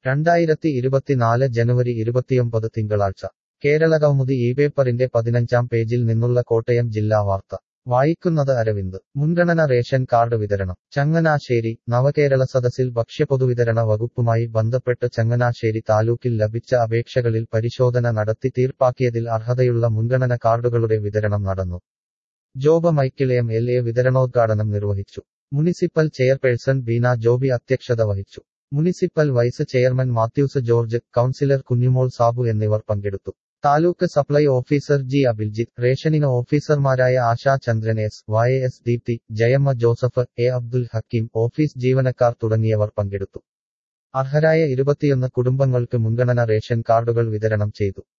രണ്ടായിരത്തി ഇരുപത്തിനാല് ജനുവരി ഇരുപത്തിയൊമ്പത് തിങ്കളാഴ്ച കേരളകൗമുദി ഈ പേപ്പറിന്റെ പതിനഞ്ചാം പേജിൽ നിന്നുള്ള കോട്ടയം ജില്ലാ വാർത്ത വായിക്കുന്നത് അരവിന്ദ് മുൻഗണന റേഷൻ കാർഡ് വിതരണം ചങ്ങനാശ്ശേരി നവകേരള സദസ്സിൽ ഭക്ഷ്യപൊതുവിതരണ വകുപ്പുമായി ബന്ധപ്പെട്ട് ചങ്ങനാശ്ശേരി താലൂക്കിൽ ലഭിച്ച അപേക്ഷകളിൽ പരിശോധന നടത്തി തീർപ്പാക്കിയതിൽ അർഹതയുള്ള മുൻഗണന കാർഡുകളുടെ വിതരണം നടന്നു Job Michael M L A വിതരണോദ്ഘാടനം നിർവഹിച്ചു മുനിസിപ്പൽ ചെയർപേഴ്സൺ ബീന ജോബി അധ്യക്ഷത വഹിച്ചു municipal vice chairman Mathews George councillor Kunjumol Sabu എന്നിവർ പങ്കെടുത്തു taluk supply officer G Abiljith rationing ഓഫീസർമാരായ Asha Chandran S Y S Deepthi Jayamma Joseph A Abdul Hakeem office ജീവനക്കാർ തുടങ്ങിയവർ പങ്കെടുത്തു അർഹരായ ഇരുപത്തിയൊന്ന് കുടുംബങ്ങൾക്ക് മുൻഗണന റേഷൻ കാർഡുകൾ വിതരണം ചെയ്തു